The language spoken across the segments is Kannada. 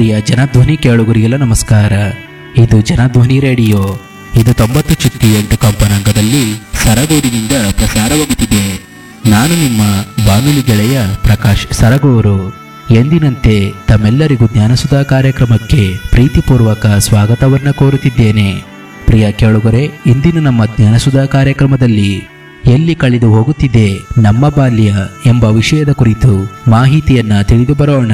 ಪ್ರಿಯ ಜನಧ್ವನಿ ಕೇಳುಗರಿಗೆಲ್ಲ ನಮಸ್ಕಾರ ಇದು ಜನಧ್ವನಿ ರೇಡಿಯೋ ಇದು ತೊಂಬತ್ತು ಚುಕ್ಕಿ ಎಂಟು ಕಂಪನಾಂಕದಲ್ಲಿ ಸರಗೂರಿನಿಂದ ಪ್ರಸಾರವಾಗುತ್ತಿದೆ ನಾನು ನಿಮ್ಮ ಬಾನುಲಿ ಗೆಳೆಯ ಪ್ರಕಾಶ್ ಸರಗೂರು ಎಂದಿನಂತೆ ತಮ್ಮೆಲ್ಲರಿಗೂ ಜ್ಞಾನಸುಧಾ ಕಾರ್ಯಕ್ರಮಕ್ಕೆ ಪ್ರೀತಿಪೂರ್ವಕ ಸ್ವಾಗತವನ್ನ ಕೋರುತ್ತಿದ್ದೇನೆ ಪ್ರಿಯ ಕೇಳುಗರೆ ಇಂದಿನ ನಮ್ಮ ಜ್ಞಾನಸುಧಾ ಕಾರ್ಯಕ್ರಮದಲ್ಲಿ ಎಲ್ಲಿ ಕಳೆದು ಹೋಗುತ್ತಿದೆ ನಮ್ಮ ಬಾಲ್ಯ ಎಂಬ ವಿಷಯದ ಕುರಿತು ಮಾಹಿತಿಯನ್ನ ತಿಳಿದು ಬರೋಣ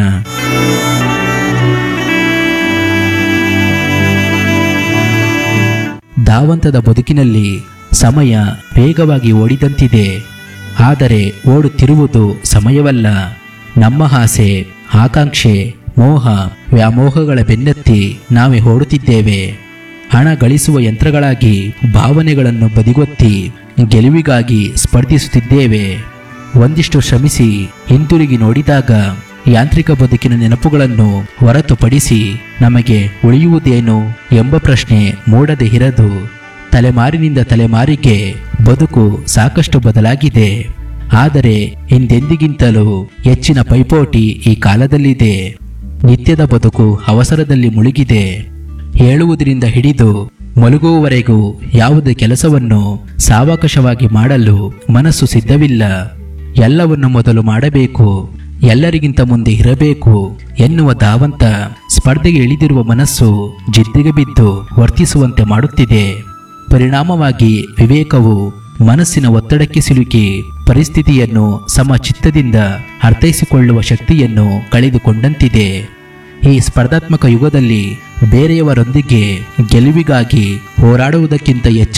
ಧಾವಂತದ ಬದುಕಿನಲ್ಲಿ ಸಮಯ ವೇಗವಾಗಿ ಓಡಿದಂತಿದೆ ಆದರೆ ಓಡುತ್ತಿರುವುದು ಸಮಯವಲ್ಲ ನಮ್ಮ ಆಸೆ ಆಕಾಂಕ್ಷೆ ಮೋಹ ವ್ಯಾಮೋಹಗಳ ಬೆನ್ನತ್ತಿ ನಾವೇ ಓಡುತ್ತಿದ್ದೇವೆ ಹಣ ಗಳಿಸುವ ಯಂತ್ರಗಳಾಗಿ ಭಾವನೆಗಳನ್ನು ಬದಿಗೊತ್ತಿ ಗೆಲುವಿಗಾಗಿ ಸ್ಪರ್ಧಿಸುತ್ತಿದ್ದೇವೆ ಒಂದಿಷ್ಟು ಶ್ರಮಿಸಿ ಹಿಂತಿರುಗಿ ನೋಡಿದಾಗ ಯಾಂತ್ರಿಕ ಬದುಕಿನ ನೆನಪುಗಳನ್ನು ಹೊರತುಪಡಿಸಿ ನಮಗೆ ಉಳಿಯುವುದೇನು ಎಂಬ ಪ್ರಶ್ನೆ ಮೂಡದೆ ಇರದು ತಲೆಮಾರಿನಿಂದ ತಲೆಮಾರಿಗೆ ಬದುಕು ಸಾಕಷ್ಟು ಬದಲಾಗಿದೆ ಆದರೆ ಹಿಂದೆಂದಿಗಿಂತಲೂ ಹೆಚ್ಚಿನ ಪೈಪೋಟಿ ಈ ಕಾಲದಲ್ಲಿದೆ ನಿತ್ಯದ ಬದುಕು ಅವಸರದಲ್ಲಿ ಮುಳುಗಿದೆ ಹೇಳುವುದರಿಂದ ಹಿಡಿದು ಮಲಗುವವರೆಗೂ ಯಾವುದೇ ಕೆಲಸವನ್ನು ಸಾವಕಾಶವಾಗಿ ಮಾಡಲು ಮನಸ್ಸು ಸಿದ್ಧವಿಲ್ಲ ಎಲ್ಲವನ್ನು ಮೊದಲು ಮಾಡಬೇಕು ಎಲ್ಲರಿಗಿಂತ ಮುಂದೆ ಇರಬೇಕು ಎನ್ನುವ ಧಾವಂತ ಸ್ಪರ್ಧೆಗೆ ಇಳಿದಿರುವ ಮನಸ್ಸು ಜಿದ್ದಿಗೆ ಬಿದ್ದು ವರ್ತಿಸುವಂತೆ ಮಾಡುತ್ತಿದೆ ಪರಿಣಾಮವಾಗಿ ವಿವೇಕವು ಮನಸ್ಸಿನ ಒತ್ತಡಕ್ಕೆ ಸಿಲುಕಿ ಪರಿಸ್ಥಿತಿಯನ್ನು ಸಮಚಿತ್ತದಿಂದ ಅರ್ಥೈಸಿಕೊಳ್ಳುವ ಶಕ್ತಿಯನ್ನು ಕಳೆದುಕೊಂಡಂತಿದೆ ಈ ಸ್ಪರ್ಧಾತ್ಮಕ ಯುಗದಲ್ಲಿ ಬೇರೆಯವರೊಂದಿಗೆ ಗೆಲುವಿಗಾಗಿ ಹೋರಾಡುವುದಕ್ಕಿಂತ ಹೆಚ್ಚು